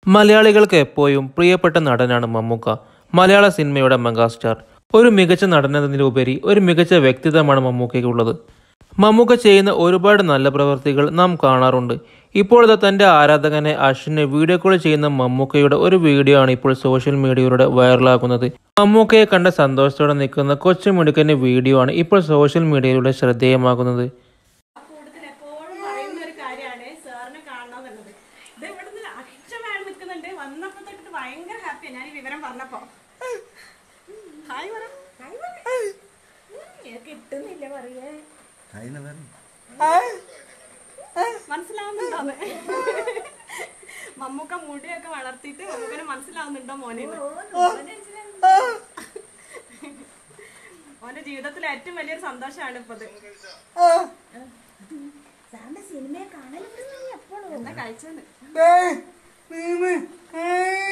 മലയാളികൾക്ക് എപ്പോഴും പ്രിയപ്പെട്ട നടനാണ് മമ്മൂക്ക മലയാള സിനിമയുടെ മെഗാസ്റ്റാർ ഒരു മികച്ച നടനെന്നതിലുപരി ഒരു മികച്ച വ്യക്തിത്വമാണ് മമ്മൂക്കയ്ക്കുള്ളത് മമ്മൂക്ക ചെയ്യുന്ന ഒരുപാട് നല്ല പ്രവൃത്തികൾ നാം കാണാറുണ്ട് ഇപ്പോൾ ഇത് തന്റെ ആരാധകനെ അശ്വിനെ വീഡിയോ കോൾ ചെയ്യുന്ന മമ്മൂക്കയുടെ ഒരു വീഡിയോ ആണ് ഇപ്പോൾ സോഷ്യൽ മീഡിയയിലൂടെ വൈറലാകുന്നത് മമ്മൂക്കയെ കണ്ട സന്തോഷത്തോടെ നിൽക്കുന്ന കൊച്ചു മിടുക്കന്റെ വീഡിയോ ആണ് ഇപ്പോൾ സോഷ്യൽ മീഡിയയിലൂടെ ശ്രദ്ധേയമാകുന്നത് കൂടുതൽ എപ്പോഴും പറയുന്ന ഒരു കാര്യമാണ് സാറിനെ കാണണം എന്നുള്ളത് ഇത് ഇവിടുന്ന് അക്ഷരമാണ് നിൽക്കുന്നുണ്ട് വന്നപ്പോ തൊട്ടിട്ട് ഭയങ്കര ഹാപ്പിയാണ് ഞാൻ ഈ വിവരം പറഞ്ഞപ്പോ ഹായ് പറ കിട്ടുന്നില്ല പറയേ മനസ്സിലാവുന്നുണ്ടോന്ന് മമ്മൂക്ക മുടിയൊക്കെ വളർത്തിയിട്ട് മമ്മൂക്കനെ മനസ്സിലാവുന്നുണ്ടോ മോനെ മോന്റെ ജീവിതത്തിലെ ഏറ്റവും വലിയൊരു സന്തോഷമാണ് ഇപ്പൊ ഇത് സാറിന്റെ സിനിമയെ കാണലുണ്ട് എപ്പോഴും എന്താ കഴിച്ചെന്ന് നീ